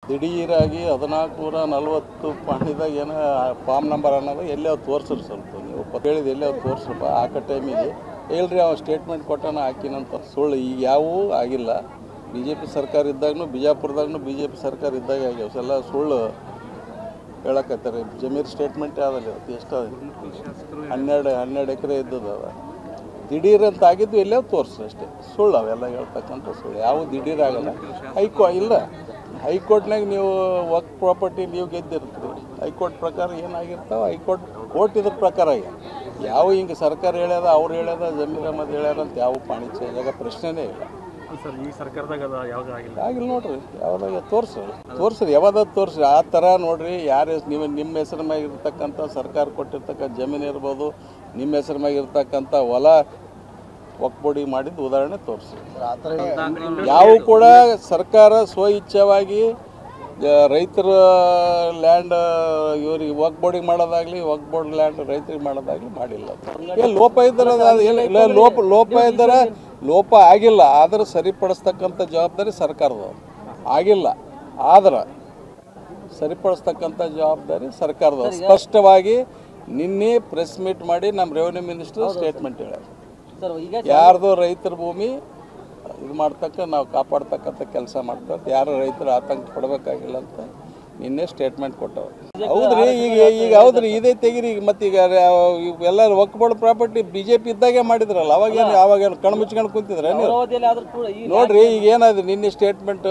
ದಿಢೀರಾಗಿ ಹದಿನಾಲ್ಕು ನೂರ ನಲ್ವತ್ತು ಪಾಣಿದಾಗ ಏನೋ ಫಾರ್ಮ್ ನಂಬರ್ ಅನ್ನೋದು ಎಲ್ಲೇ ತೋರಿಸ್ರಿ ಸ್ವಲ್ಪ ನೀವು ಪ- ಹೇಳಿದ ಎಲ್ಲೇ ತೋರಿಸ್ರಪ್ಪ ಹಾಕೋ ಟೈಮಿಗೆ ಹೇಳ್ರಿ ಅವ ಸ್ಟೇಟ್ಮೆಂಟ್ ಕೊಟ್ಟಾನ ಹಾಕಿನಂತ ಸುಳ್ಳು ಈಗ ಯಾವೂ ಆಗಿಲ್ಲ ಬಿ ಜೆ ಪಿ ಸರ್ಕಾರ ಇದ್ದಾಗೂ ಬಿಜಾಪುರದಾಗೂ ಬಿ ಜೆ ಪಿ ಸರ್ಕಾರ ಇದ್ದಾಗ ಆಗ್ಯಾವ ಎಲ್ಲ ಸುಳ್ಳು ಹೇಳಕತ್ತಾರೆ ಜಮೀರ್ ಸ್ಟೇಟ್ಮೆಂಟ್ ಯಾವ್ದಲ್ಲಿ ಇವತ್ತು ಎಷ್ಟು ಅದ ಹನ್ನೆರಡು ಹನ್ನೆರಡು ಎಕರೆ ಇದ್ದದ ಅದ ದಿಢೀರ್ ಅಂತ ಆಗಿದ್ದು ಎಲ್ಲೋ ತೋರಿಸು ಅಷ್ಟೇ ಸುಳ್ಳು ಅವೆಲ್ಲ ಹೇಳ್ತಕ್ಕಂಥ ಸುಳ್ಳು ಯಾವ ದಿಢೀರ್ ಆಗಲ್ಲ ಹೈಕೋ ಇಲ್ಲ ಹೈಕೋರ್ಟ್ನಾಗ ನೀವು ವರ್ಕ್ ಪ್ರಾಪರ್ಟಿ ನೀವು ಗೆದ್ದಿರ್ತೀರಿ ಹೈಕೋರ್ಟ್ ಪ್ರಕಾರ ಏನಾಗಿರ್ತಾವೆ ಹೈಕೋರ್ಟ್ ಕೋರ್ಟ್ ಇದ್ರ ಪ್ರಕಾರ ಆಗ್ಯಾವ. ಯಾವ ಹಿಂಗೆ ಸರ್ಕಾರ ಹೇಳ್ಯದ ಅವ್ರು ಹೇಳ್ಯದ ಜಮೀರ್ ಅಹಮದ್ ಹೇಳ್ಯಾರ ಅಂತ ಯಾವ ಪಾಣಿ ಚೇಂಜ್ ಆಗೋ ಪ್ರಶ್ನೆನೇ ಇಲ್ಲ ಸರ್ ಈ ಸರ್ಕಾರದಾಗ ಅದು ಯಾವ್ದು ಆಗಿಲ್ಲ ಆಗಿಲ್ಲ ನೋಡ್ರಿ ಯಾವ್ದಾಗ ತೋರಿಸ್ರಿ ತೋರಿಸ್ರಿ ಯಾವ್ದಾದ್ರು ತೋರಿಸ್ರಿ ಆ ಥರ ನೋಡ್ರಿ ಯಾರು ನೀವು ನಿಮ್ಮ ಹೆಸರು ಮ್ಯಾಗ ಇರ್ತಕ್ಕಂಥ ಸರ್ಕಾರ ಕೊಟ್ಟಿರ್ತಕ್ಕಂಥ ಜಮೀನು ಇರ್ಬೋದು ನಿಮ್ಮ ಹೆಸರು ಮ್ಯಾಗ ಇರ್ತಕ್ಕಂಥ ಹೊಲ ಒಕ್ಬೋಡಿ ಮಾಡಿದ್ದು ಉದಾಹರಣೆ ತೋರಿಸ್ರಿ ಯಾವ ಕೂಡ ಸರ್ಕಾರ ಸ್ವ ಇಚ್ಛವಾಗಿ ರೈತರ ಲ್ಯಾಂಡ್ ಇವ್ರಿಗೆ ವಕ್ ಬೋರ್ಡಿಗೆ ಮಾಡೋದಾಗ್ಲಿ ವಕ್ ಬೋರ್ಡ್ ಲ್ಯಾಂಡ್ ರೈತರಿಗೆ ಮಾಡೋದಾಗ್ಲಿ ಮಾಡಿಲ್ಲ ಏ ಲೋಪ ಇದ್ದರೆ ಅದು ಇಲ್ಲ ಇಲ್ಲ ಲೋಪ ಲೋಪ ಇದ್ದರೆ ಲೋಪ ಆಗಿಲ್ಲ ಆದ್ರೆ ಸರಿಪಡಿಸ್ತಕ್ಕಂಥ ಜವಾಬ್ದಾರಿ ಸರ್ಕಾರದ ಆಗಿಲ್ಲ ಆದ್ರೆ ಸರಿಪಡಿಸ್ತಕ್ಕಂಥ ಜವಾಬ್ದಾರಿ ಸರ್ಕಾರದ ಸ್ಪಷ್ಟವಾಗಿ ನಿನ್ನೆ ಪ್ರೆಸ್ ಮೀಟ್ ಮಾಡಿ ನಮ್ಮ ರೆವೆನ್ಯೂ ಮಿನಿಸ್ಟರ್ ಸ್ಟೇಟ್ಮೆಂಟ್ ಹೇಳ್ಯಾರ ಸರ್ ಈಗ ಯಾರ್ದು ರೈತರ ಭೂಮಿ ಇದು ಮಾಡ್ತಕ್ಕ ನಾವು ಕಾಪಾಡ್ತಕ್ಕಂಥ ಕೆಲಸ ಮಾಡ್ತಾರೆ ಯಾರು ರೈತರು ಆತಂಕ ಪಡಬೇಕಾಗಿಲ್ಲ ಅಂತ ನಿನ್ನೆ ಸ್ಟೇಟ್ಮೆಂಟ್ ಕೊಟ್ಟವ್ರು ಹೌದ್ರಿ ಈಗ ಈಗ ಹೌದ್ರಿ ಇದೇ ತೆಗಿರಿ ಈಗ ಮತ್ತೀಗ ಎಲ್ಲ ಒಕ್ಕಬೋರ್ಡ್ ಪ್ರಾಪರ್ಟಿ ಬಿ ಜೆ ಪಿ ಇದ್ದಾಗೆ ಮಾಡಿದ್ರಲ್ಲ ಅವಾಗೇನು ಅವಾಗೇನು ಕಣ್ಣು ಮುಚ್ಕೊಂಡು ಕುಂತಿದ್ರೆ ನೀವು ಅವಧಿಯಲ್ಲಿ ಆದ್ರೂ ಕೂಡ ಈ ನೋಡ್ರಿ ಈಗ ಏನಾದ್ರು ನಿನ್ನೆ ಸ್ಟೇಟ್ಮೆಂಟ್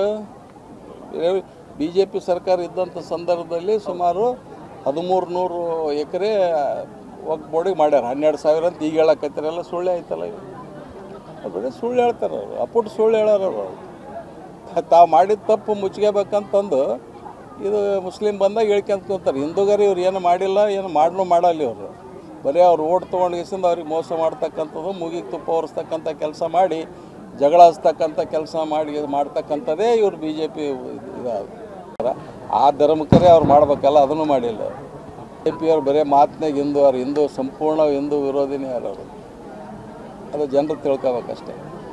ಬಿ ಜೆ ಪಿ ಸರ್ಕಾರ ಇದ್ದಂಥ ಸಂದರ್ಭದಲ್ಲಿ ಸುಮಾರು ಹದಿಮೂರು ನೂರು ಎಕರೆ ಒಗ್ ಬೋರ್ಡಿಗೆ ಮಾಡ್ಯಾರ ಹನ್ನೆರಡು ಸಾವಿರ ಅಂತ ಈಗ ಹೇಳಕತ್ತಿರಲ್ಲ ಸುಳ್ಳು ಆಯ್ತಲ್ಲ ಇದು ಅದು ಬರೀ ಸುಳ್ಳು ಹೇಳ್ತಾರೆ ಅವರು ಅಪ್ಪುಟ್ಟು ಸುಳ್ಳು ಹೇಳೋರು ಅವರು ತಾವು ಮಾಡಿದ ತಪ್ಪು ಮುಚ್ಕೋಬೇಕಂತಂದು ಇದು ಮುಸ್ಲಿಂ ಬಂದಾಗ ಹೇಳ್ಕೊಂತ ಹಿಂದೂಗರು ಇವ್ರು ಏನು ಮಾಡಿಲ್ಲ ಏನು ಮಾಡಲು ಮಾಡಲ್ಲ ಇವರು ಬರೀ ಅವ್ರು ಓಟ್ ತೊಗೊಂಡು ಅವ್ರಿಗೆ ಮೋಸ ಮಾಡ್ತಕ್ಕಂಥದ್ದು ಮುಗಿಗೆ ತುಪ್ಪ ಹೊರಿಸ್ತಕ್ಕಂಥ ಕೆಲಸ ಮಾಡಿ ಜಗಳ ಹಚ್ತಕ್ಕಂಥ ಕೆಲಸ ಮಾಡಿ ಇದು ಮಾಡ್ತಕ್ಕಂಥದ್ದೇ ಇವ್ರು ಬಿ ಜೆ ಪಿ ಇದಾದ ಆ ಧರ್ಮಕ್ಕರೇ ಅವ್ರು ಮಾಡ್ಬೇಕಲ್ಲ ಅದನ್ನು ಮಾಡಿಲ್ಲ ಬಿ ಜೆ ಪಿಯವ್ರು ಬರೀ ಮಾತಿನಾಗ ಹಿಂದೂ ಅವ್ರು ಹಿಂದೂ ಸಂಪೂರ್ಣ ಹಿಂದೂ ವಿರೋಧಿನೇ ಯಾರು ಅವರು ಅದು ಜನರು ತಿಳ್ಕೊಬೇಕಷ್ಟೇ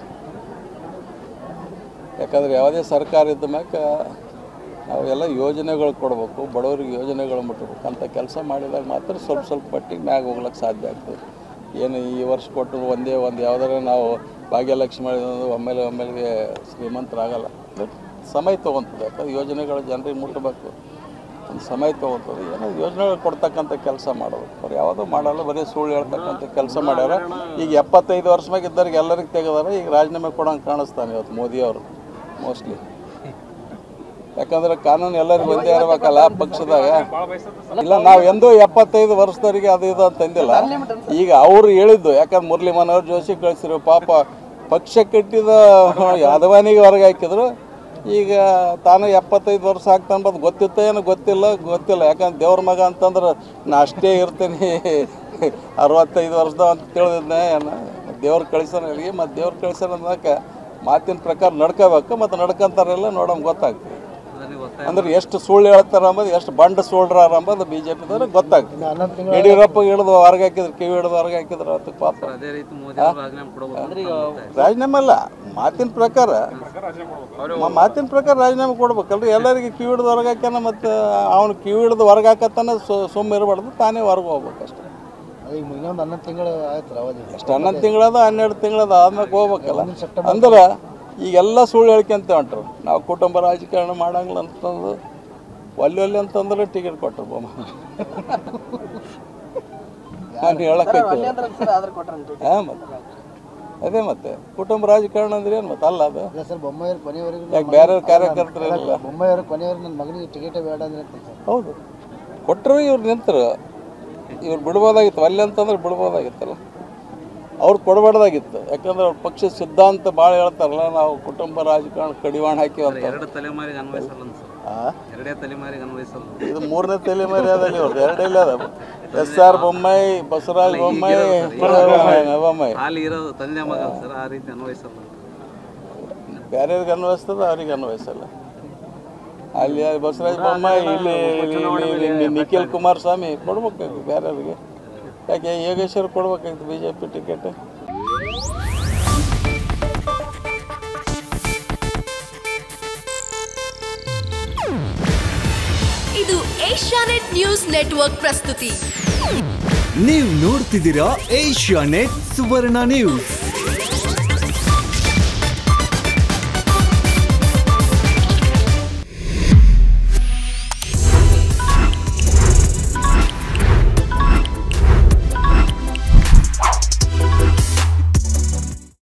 ಯಾಕಂದ್ರೆ ಯಾವುದೇ ಸರ್ಕಾರ ಇದ್ದ ಮ್ಯಾಕ ನಾವೆಲ್ಲ ಯೋಜನೆಗಳು ಕೊಡಬೇಕು ಬಡವರಿಗೆ ಯೋಜನೆಗಳು ಮುಟ್ಟಬೇಕು ಅಂತ ಕೆಲಸ ಮಾಡಿದಾಗ ಮಾತ್ರ ಸ್ವಲ್ಪ ಸ್ವಲ್ಪ ಮಟ್ಟಿಗೆ ಮ್ಯಾಗ ಹೋಗ್ಲಿಕ್ಕೆ ಸಾಧ್ಯ ಆಗ್ತದೆ ಏನು ಈ ವರ್ಷ ಕೊಟ್ಟರು ಒಂದೇ ಒಂದು ಯಾವ್ದಾರ ನಾವು ಭಾಗ್ಯಲಕ್ಷ್ಮಿ ಮಾಡಿದ್ರೆ ಒಮ್ಮೆಲೆ ಒಮ್ಮೆಲೆಗೆ ಶ್ರೀಮಂತರಾಗಲ್ಲ ಅದು ಸಮಯ ತೊಗೊತದೆ ಯಾಕಂದ್ರೆ ಯೋಜನೆಗಳು ಜನರಿಗೆ ಮುಟ್ಟಬೇಕು ಒಂದು ಸಮಯ ತೊಗೊತದೆ ಏನೋ ಯೋಜನೆಗಳು ಕೊಡ್ತಕ್ಕಂಥ ಕೆಲಸ ಮಾಡಬೇಕು ಅವ್ರು ಯಾವುದೂ ಮಾಡಲ್ಲ ಬರೀ ಸುಳ್ಳು ಹೇಳ್ತಕ್ಕಂಥ ಕೆಲಸ ಮಾಡ್ಯಾರ ಈಗ ಎಪ್ಪತ್ತೈದು ವರ್ಷ ಮ್ಯಾಗ ಇದ್ದವ್ರಿಗೆ ಎಲ್ಲರಿಗೆ ತೆಗೆದಾರೆ ಈಗ ರಾಜೀನಾಮೆ ಕೊಡೋಂಗೆ ಕಾಣಿಸ್ತಾನೆ ಇವತ್ತು ಮೋದಿ ಅವರು ಮೋಸ್ಟ್ಲಿ ಯಾಕಂದ್ರೆ ಕಾನೂನು ಎಲ್ಲರಿಗೂ ಒಂದೇ ಇರಬೇಕಲ್ಲ ಪಕ್ಷದಾಗ ಇಲ್ಲ ನಾವು ಎಂದೂ ಎಪ್ಪತ್ತೈದು ವರ್ಷದವರಿಗೆ ಅದು ಇದು ಅಂತಂದಿಲ್ಲ ಈಗ ಅವರು ಹೇಳಿದ್ದು ಯಾಕಂದ್ರೆ ಮುರಳಿ ಮನೋಹರ್ ಜೋಶಿ ಕಳಿಸಿರು ಪಾಪ ಪಕ್ಷ ಕಟ್ಟಿದ ಅದವಾನಿಗೆ ಹೊರಗೆ ಹಾಕಿದ್ರು ಈಗ ತಾನು ಎಪ್ಪತ್ತೈದು ವರ್ಷ ಆಗ್ತಾನೆ ಬಂದು ಗೊತ್ತಿತ್ತ ಏನು ಗೊತ್ತಿಲ್ಲ ಗೊತ್ತಿಲ್ಲ ಯಾಕಂದ್ರೆ ದೇವ್ರ ಮಗ ಅಂತಂದ್ರೆ ನಾ ಅಷ್ಟೇ ಇರ್ತೀನಿ ಅರವತ್ತೈದು ವರ್ಷದ ಅಂತ ತಿಳಿದಿದ್ದೆ ಏನು ದೇವ್ರು ಕಳಿಸೋಣ ಅಲ್ಲಿಗೆ ಮತ್ತು ದೇವ್ರು ಕಳಿಸೋಣ ಅನ್ನೋಕೆ ಮಾತಿನ ಪ್ರಕಾರ ನಡ್ಕೋಬೇಕು ಮತ್ತು ನಡ್ಕೊಂತಾರೆಲ್ಲ ನೋಡೋಮ್ ಗೊತ್ತಾಗ್ತದೆ ಅಂದ್ರೆ ಎಷ್ಟು ಸುಳ್ಳು ಹೇಳ್ತಾರ ಅಂಬೋದು ಎಷ್ಟು ಬಂಡ ಸುಳ್ಳ್ರ ಅಂಬೋದು ಬಿ ಜೆ ಪಿದವ್ರಿಗೆ ಗೊತ್ತಾಗ್ತದೆ ಯಡಿಯೂರಪ್ಪ ಹಿಡಿದು ಹೊರಗೆ ಹಾಕಿದ್ರು ಕಿವಿ ಹಿಡಿದು ಹೊರಗೆ ಹಾಕಿದ್ರು ಅದಕ್ಕೆ ಪಾಪ ಅದೇ ರೀತಿ ಮೋದಿ ಅವರು ರಾಜೀನಾಮೆ ಕೊಡಬೇಕು ರಾಜೀನಾಮೆ ಅಲ್ಲ ಮಾತಿನ ಪ್ರಕಾರ ಮ- ಮಾತಿನ ಪ್ರಕಾರ ರಾಜೀನಾಮೆ ಕೊಡ್ಬೇಕಲ್ರಿ ಎಲ್ಲರಿಗೆ ಕಿವಿ ಹಿಡಿದು ಹೊರಗೆ ಹಾಕ್ಯಾನ ಮತ್ತು ಅವ್ನು ಕಿವಿ ಹಿಡಿದು ಹೊರಗೆ ಹಾಕತ್ತಾನ ಸುಮ್ಮ ಇರಬಾರ್ದು ತಾನೇ ಹೊರಗೆ ಹೋಗ್ಬೇಕು ಅಷ್ಟೇ ಈಗ ಇನ್ನೊಂದು ಹನ್ನೊಂದು ತಿಂಗಳು ಆಯ್ತು ಅವಧಿ ಎಷ್ಟು ಹನ್ನೊಂದು ತಿಂಗಳದ ಹನ್ನೆರಡು ತಿಂಗಳದ ಆದ್ಮೇಲೆ ಹೋಗ್ಬೇಕಲ್ಲ ಅಂದ್ರೆ ಈಗೆಲ್ಲ ಸುಳ್ಳು ಹೇಳ್ಕೊಂತ ಹೊಂಟ್ರು ನಾವು ಕುಟುಂಬ ರಾಜಕಾರಣ ಮಾಡಂಗಿಲ್ಲ ಅಂತಂದು ಒಲ್ಲೆ ಒಲ್ಲೆ ಅಂತಂದ್ರೆ ಟಿಕೆಟ್ ಕೊಟ್ಟರು ಬೊಮ್ಮ ನಾನು ಹೇಳಕ್ಕೈತಿ ಆದ್ರೆ ಕೊಟ್ರೆ ಹಾಂ ಮತ್ತೆ ಅದೇ ಮತ್ತೆ ಕುಟುಂಬ ರಾಜಕಾರಣ ಅಂದ್ರೆ ಏನು ಮತ್ತೆ ಅಲ್ಲ ಅದು ಇಲ್ಲ ಸರ್ ಬೊಮ್ಮಾಯಿಯವ್ರು ಕೊನೆಯವರೆಗೂ ಯಾಕೆ ಬೇರೆ ಕಾರ್ಯಕರ್ತರು ಇರಲ್ಲ ಬೊಮ್ಮಾಯಿಯವ್ರು ಕೊನೆಯವರೆಗೂ ನನ್ನ ಮಗನಿಗೆ ಟಿಕೆಟೇ ಬೇಡ ಅಂದ್ರೆ ಅಂತ ಸರ್ ಹೌದು ಕೊಟ್ಟರು ಇವ್ರು ನಿಂತರು ಇವ್ರು ಬಿಡ್ಬೋದಾಗಿತ್ತು ಅಲ್ಲೇ ಅಂತಂದ್ರೆ ಬಿಡ್ಬೋದಾಗಿತ್ತಲ್ಲ ಅವ್ರು ಕೊಡಬಾರ್ದಾಗಿತ್ತು ಯಾಕಂದ್ರೆ ಅವ್ರ ಪಕ್ಷ ಸಿದ್ಧಾಂತ ಭಾಳ ಹೇಳ್ತಾರಲ್ಲ ನಾವು ಕುಟುಂಬ ರಾಜಕಾರಣ ಕಡಿವಾಣ ಹಾಕಿವಿ ಅಂತ ಎರಡು ತಲೆಮಾರಿಗೆ ಅನ್ವಯಿಸಲ್ಲ ಸರ್ ಆ? ಎರಡೇ ತಲೆಮಾರಿಗೆ ಅನ್ವಯಿಸಲ್ಲ ಇದು ಮೂರನೇ ತಲೆಮಾರಿ ಅದಲ್ಲಿ ಇವ್ರದ್ದು ಎರಡೇ ಇಲ್ಲ ಅದ ಎಸ್ ಆರ್ ಬೊಮ್ಮಾಯಿ ಬಸವರಾಜ ಬೊಮ್ಮಾಯಿ ಬೊಮ್ಮಾಯಿ ಹಾಲಿ ಇರೋದು ತಂದೆ ಮಗ ಸರ್ ಆ ರೀತಿ ಅನ್ವಯಿಸಲ್ಲ ಬೇರೆಯವ್ರಿಗೆ ಅನ್ವಯಿಸ್ತದ ಅವ್ರಿಗೆ ಅನ್ವಯಿಸಲ್ಲ ಅಲ್ಲಿ ಬಸವರಾಜ ಬೊಮ್ಮಾಯಿ ಇಲ್ಲಿ ಇಲ್ಲಿ- ಇಲ್ಲಿ- ಇಲ್ಲಿ ನಿಖಿಲ್ ಕುಮಾರಸ್ವಾಮಿ ಕೊಡ್ಬೇಕಾಗಿ ಬೇರೆಯವ್ರಿಗೆ ಯಾಕೆ ಯೋಗೇಶ್ವರ್ ಕೊಡ್ಬೇಕಾಗಿತ್ತು ಬಿ ಜೆ ಪಿ ಟಿಕೆಟ್ ಇದು ಏಷ್ಯಾನೆಟ್ ನ್ಯೂಸ್ ನೆಟ್ವರ್ಕ್ ಪ್ರಸ್ತುತಿ ನೀವು ನೋಡ್ತಿದ್ದೀರಾ ಏಷ್ಯಾ ನೆಟ್ ಸುವರ್ಣ ನ್ಯೂಸ್